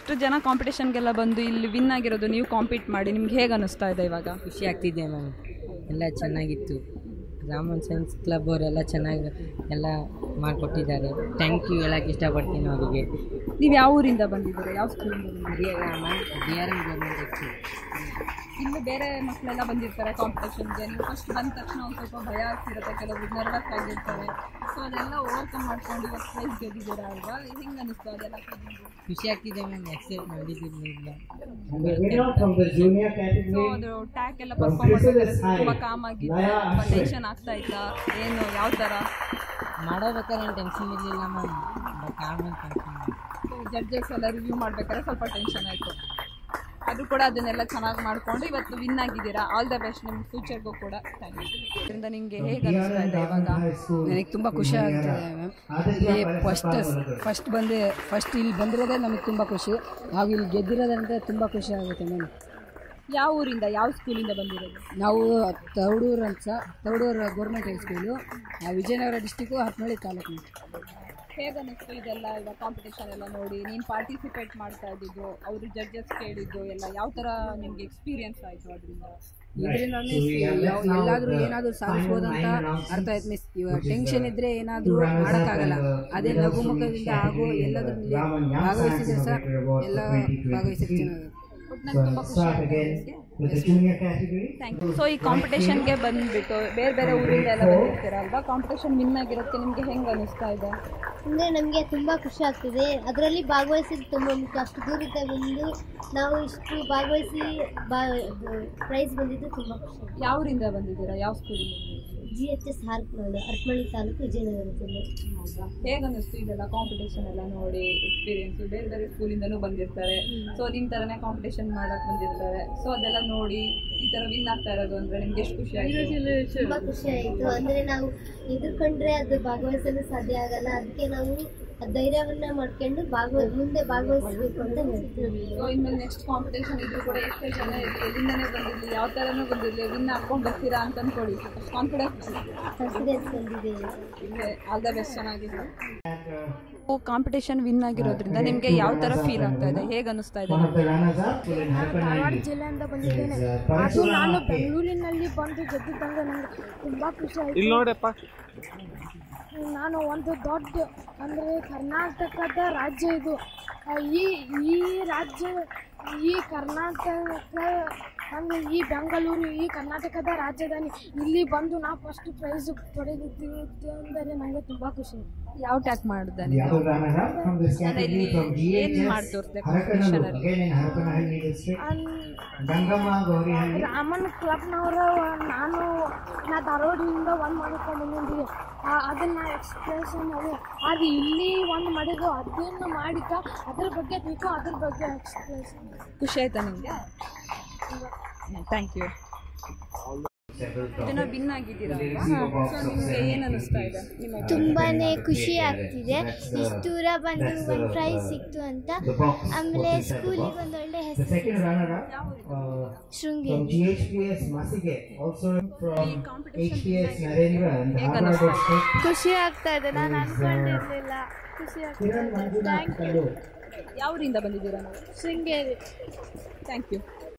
ಇಷ್ಟು ಜನ ಕಾಂಪಿಟೇಷನ್ಗೆಲ್ಲ ಬಂದು ಇಲ್ಲಿ ವಿನ್ ಆಗಿರೋದು ನೀವು ಕಾಂಪೀಟ್ ಮಾಡಿ ನಿಮ್ಗೆ ಹೇಗೆ ಅನ್ನಿಸ್ತಾ ಇದೆ ಇವಾಗ ಖುಷಿ ಆಗ್ತಿದೆ ಮ್ಯಾಮ್ ಎಲ್ಲ ಚೆನ್ನಾಗಿತ್ತು ರಾಮನ್ ಸೈನ್ಸ್ ಕ್ಲಬ್ ಅವರೆಲ್ಲ ಚೆನ್ನಾಗಿ ಎಲ್ಲ ಮಾಡಿಕೊಟ್ಟಿದ್ದಾರೆ ಥ್ಯಾಂಕ್ ಯು ಹೇಳಕ್ಕೆ ಇಷ್ಟಪಡ್ತೀನಿ ಅವರಿಗೆ ನೀವು ಯಾವ ಊರಿಂದ ಬಂದಿದ್ದೀರಾ ಯಾವ ಸ್ಕೂಲಿಂದ Harihara ma'am D R M government school ಇನ್ನು ಬೇರೆ ಮಕ್ಕಳೆಲ್ಲ ಬಂದಿರ್ತಾರೆ ಕಾಂಪಿಟೇಷನ್ಗೆ ನೀವು ಫಸ್ಟ್ ಬಂದ ತಕ್ಷಣ ಒಂದು ಸ್ವಲ್ಪ ಭಯ ಆಗ್ತಿರುತ್ತೆ ಕೆಲವರು ನರ್ವಸ್ ಆಗಿರ್ತಾರೆ ಸೊ ಅದೆಲ್ಲ ಓವರ್ಕಮ್ ಮಾಡ್ಕೊಂಡು ಇವತ್ತು ಪ್ರೈಸ್ ಗೆದ್ದಿದ್ದೀರಾ ಅಲ್ವಾ ಹೆಂಗೆ ಅನ್ನಿಸ್ತು ಅದೆಲ್ಲ ಖುಷಿ ಆಗ್ತಿದೆ ಮ್ಯಾಮ್ ಎಕ್ಸೆಪ್ಟ್ ಮಾಡಿದ್ದಿರಲಿಲ್ಲ from the junior so category. ಅದು ಟ್ಯಾಕ್ ಎಲ್ಲ ಪರ್ಫಾರ್ಮ್ ಮಾಡ್ಬೇಕಾದ್ರೆ ತುಂಬ ಕಾಮ್ ಆಗಿತ್ತು ತುಂಬ ಟೆನ್ಷನ್ ಆಗ್ತಾ ಇತ್ತಾ ಏನು ಯಾವ ಥರ ಮಾಡೋಬೇಕಾದ್ರೆ ಏನು ಟೆನ್ಷನ್ ಇರಲಿಲ್ಲ ಮ್ಯಾಮ್ ಬಟ್ ಆಮೇಲೆ ಟೆನ್ಷನ್ ಜಡ್ಜಸ್ ಎಲ್ಲ ರಿವ್ಯೂ ಮಾಡ್ಬೇಕಾದ್ರೆ ಸ್ವಲ್ಪ ಟೆನ್ಷನ್ ಆಯಿತು ಅದು ಕೂಡ ಅದನ್ನೆಲ್ಲ ಚೆನ್ನಾಗಿ ಮಾಡ್ಕೊಂಡು ಇವತ್ತು ವಿನ್ ಆಗಿದ್ದೀರಾ ಆಲ್ ದ ಬೆಸ್ಟ್ ನಿಮ್ಮ ಫ್ಯೂಚರ್ಗೂ ಕೂಡ ಥ್ಯಾಂಕ್ ಯು ಇದರಿಂದ ನಿಮಗೆ ಹೇಗೆ ಅನಿಸ್ತಾ ಇದೆ ಇವಾಗ ನನಗೆ ತುಂಬ ಖುಷಿ ಆಗ್ತದೆ ಮ್ಯಾಮ್ ಇಲ್ಲಿ ಫಸ್ಟ್ ಫಸ್ಟ್ ಬಂದು ಫಸ್ಟ್ ಇಲ್ಲಿ ಬಂದಿರೋದೇ ನಮಗೆ ತುಂಬ ಖುಷಿ ಹಾಗೂ ಇಲ್ಲಿ ಗೆದ್ದಿರೋದಂದ್ರೆ ತುಂಬ ಖುಷಿ ಆಗುತ್ತೆ ಮ್ಯಾಮ್ ಯಾವ ಊರಿಂದ ಯಾವ ಸ್ಕೂಲಿಂದ ಬಂದಿರೋದು ನಾವು ತೌಡೂರು ಅಂತ Taudur government high school Vijayanagara district Hattanalli taluk ಹೇಗೆ ಅನ್ನಿಸ್ತು ಇದೆಲ್ಲ ಇವಾಗ ಕಾಂಪಿಟೇಷನ್ ಎಲ್ಲ ನೋಡಿ ನೀನು ಪಾರ್ಟಿಸಿಪೇಟ್ ಮಾಡ್ತಾ ಇದ್ದಿದ್ದು ಅವರು ಜಡ್ಜಸ್ ಕೇಳಿದ್ದು ಎಲ್ಲ ಯಾವ ಥರ ನಿಮಗೆ ಎಕ್ಸ್ಪೀರಿಯನ್ಸ್ ಆಯಿತು ಅದರಿಂದ ಇದರಿಂದ ಎಲ್ಲಾದರೂ ಏನಾದರೂ ಸಾಧಿಸ್ಬೋದು ಅಂತ ಅರ್ಥ ಆಯ್ತು ಮಿಸ್ ಇವಾಗ ಟೆನ್ಷನ್ ಇದ್ದರೆ ಏನಾದರೂ ಮಾಡೋಕ್ಕಾಗಲ್ಲ ಅದೇ ಲಘುಮುಖದಿಂದ ಹಾಗೂ ಎಲ್ಲದರಲ್ಲಿ ಭಾಗವಹಿಸಿದ್ರೆ ಸಹ ಎಲ್ಲ ಭಾಗವಹಿಸಿದ್ರೆ ಚೆನ್ನಾಗುತ್ತೆ ಒಟ್ಟು ನಂಗೆ ತುಂಬ ಖುಷಿ Start again with the junior category. Thank you so ಈ ಕಾಂಪಿಟೇಷನ್ಗೆ ಬಂದುಬಿಟ್ಟು ಬೇರೆ ಬೇರೆ ಊರಿಂದ ಎಲ್ಲ ಬಂದಿರ್ತೀರಲ್ವಾ ಕಾಂಪಿಟೇಷನ್ ವಿನ್ ಆಗಿರೋಕ್ಕೆ ನಿಮಗೆ ಹೆಂಗೆ ಅನ್ನಿಸ್ತಾ ಇದೆ ಅಂದರೆ ನಮಗೆ ತುಂಬ ಖುಷಿ ಆಗ್ತಿದೆ ಅದರಲ್ಲಿ ಭಾಗವಹಿಸಿದ್ದು ತುಂಬ ಮುಖ್ಯ ಅಷ್ಟು ದೂರದಿಂದ ಬಂದು ನಾವು ಇಷ್ಟು ಭಾಗವಹಿಸಿ ಬಾ ಪ್ರೈಸ್ ಬಂದಿದ್ದು ತುಂಬ ಖುಷಿ ಯಾವ ಊರಿಂದ ಬಂದಿದ್ದೀರಾ ಯಾವ ಸ್ಕೂಲಿಂದ G H S Harknadu Arpalli taluk Vijayanagara ಜಿಲ್ಲೆ ಹೇಗೆ ಅನ್ನಿಸ್ತು ಇದೆಲ್ಲ ಕಾಂಪಿಟೇಷನ್ ಎಲ್ಲ ನೋಡಿ ಎಕ್ಸ್ಪೀರಿಯನ್ಸ್ ಬೇರೆ ಬೇರೆ ಸ್ಕೂಲಿಂದನೂ ಬಂದಿರ್ತಾರೆ ಸೊ ನಿಮ್ಮ ಥರನೇ ಕಾಂಪಿಟೇಷನ್ ಮಾಡಕ್ಕೆ ಬಂದಿರ್ತಾರೆ ಸೊ ಅದೆಲ್ಲ ನೋಡಿ ಈ ಥರ ವಿನ್ ಆಗ್ತಾ ಇರೋದು ಅಂದರೆ ನಿಮ್ಗೆ ಎಷ್ಟು ಖುಷಿ ಆಯಿತು ತುಂಬ ಖುಷಿ ಆಯಿತು ಅಂದರೆ ನಾವು ಎದುರ್ಕೊಂಡ್ರೆ ಅದು ಭಾಗವಹಿಸಲು ಸಾಧ್ಯ ಆಗಲ್ಲ ಅದಕ್ಕೆ ನಾವು ಆ ಧೈರ್ಯವನ್ನ ಮಾಡ್ಕೊಂಡು ಭಾಗವ ಮುಂದೆ ಭಾಗವಹಿಸಬೇಕು ಅಂತ ಹೇಳ್ತೀವಿ ಸೊ ಇನ್ಮೇಲೆ ನೆಕ್ಸ್ಟ್ ಕಾಂಪಿಟೇಷನ್ ಇದ್ರು ಕೂಡ ಎಷ್ಟೇ ಜನ ಇರಲಿ ಎಲ್ಲಿಂದನೇ ಬಂದಿರಲಿ ಯಾವ ಥರನೂ ಬಂದಿರಲಿ ವಿನ್ ಹಾಕೊಂಡು ಬರ್ತೀರಾ ಅಂತ ಅಂದ್ಕೊಳ್ಳಿ ಕಾನ್ಫಿಡೆನ್ಸ್ ಕಾನ್ಫಿಡೆನ್ಸ್ ಬಂದಿದೆ ಇದೆ ಆಲ್ ದ ಬೆಸ್ಟ್ ಚೆನ್ನಾಗಿದೆ ಕಾಂಪಿಟೇಷನ್ ವಿನ್ ಆಗಿರೋದ್ರಿಂದ ನಿಮಗೆ ಯಾವ ಥರ ಫೀಲ್ ಆಗ್ತಾ ಇದೆ ಹೇಗೆ ಅನ್ನಿಸ್ತಾ ಇದೆ One of the runners up will happen Dharwad ಜಿಲ್ಲೆಯಿಂದ ಬಂದಿದ್ದೇನೆ ಅದು ನಾನು ಬೆಂಗಳೂರಿನಲ್ಲಿ ಬಂದು ಗೆದ್ದಿದ್ದಂಗೆ ನನಗೆ ತುಂಬ ಖುಷಿ ಆಯಿತು ನಾನು ಒಂದು ದೊಡ್ಡ ಅಂದರೆ ಕರ್ನಾಟಕದ ರಾಜ್ಯ ಇದು ಆ, ಈ ಈ ರಾಜ್ಯ ಈ ಕರ್ನಾಟಕ ಅಂದರೆ ಈ ಬೆಂಗಳೂರು ಈ ಕರ್ನಾಟಕದ ರಾಜಧಾನಿ ಇಲ್ಲಿ ಬಂದು ನಾ ಫಸ್ಟ್ ಪ್ರೈಸ್ ಪಡೆದಿದ್ದೇನೆ ಅಂದರೆ ನನಗೆ ತುಂಬ ಖುಷಿ ಯಾವ ಟ್ಯಾಕ್ ಮಾಡಿದೆ The other runner up from this category from ಏನ್ GHS, ಮಾಡಿ ತೋರಿಸ್ದೆ Harakanallu, competition again in Harakanalli district. Gangama Gaurihalli. Raman ಕ್ಲಬ್ನವರ ನಾನು ನಾ ಧಾರವಾಡದಿಂದ ಒಂದು ಮಾಡ್ಕೊಂಡು ಬಂದಿದ್ವಿ ಅದನ್ನು ಎಕ್ಸ್ಪ್ರೆಷನ್ ಮಾಡಿ ಅದು ಇಲ್ಲಿ ಒಂದು ಮಾಡಿದ್ದು ಅದನ್ನು ಮಾಡಿದ್ದ ಅದ್ರ ಬಗ್ಗೆ ತಿಳ್ಕೊ ಅದ್ರ ಬಗ್ಗೆ ಎಕ್ಸ್ಪ್ರೆಷನ್ ಖುಷಿ ಆಯ್ತಾ ನಿಮಗೆ ಥ್ಯಾಂಕ್ ಯು ಇದನ್ನ ವಿನ್ ಆಗಿದ್ದೀರಲ್ವಾ ಸೊ ನಿಮಗೆ ಏನು ಅನ್ನಿಸ್ತಾ ಇದೆ ನಿಮ್ಮ ತುಂಬಾನೇ ಖುಷಿ ಆಗ್ತಿದೆ ಇಷ್ಟು ದೂರ ಬಂದು ಒಂದು ಪ್ರೈಸ್ ಸಿಕ್ತು ಅಂತ ಆಮೇಲೆ ಸ್ಕೂಲಿಗೆ ಒಂದು ಒಳ್ಳೆ The ಹೆಸರು second runner up uh, Sringeri from GHPS Masige, also from HPS Narendra and Dharwad district. ಖುಷಿ ಆಗ್ತಾ ಇದೆ ನಾನು ಅನ್ಕೊಂಡಿರ್ಲಿಲ್ಲ ಖುಷಿ ಆಗ್ತಾ Kiran Manjunath Kallu. ಯಾವ ಊರಿಂದ ಬಂದಿದ್ದೀರಾ ನೀವು ಶೃಂಗೇರಿ ಥ್ಯಾಂಕ್ ಯು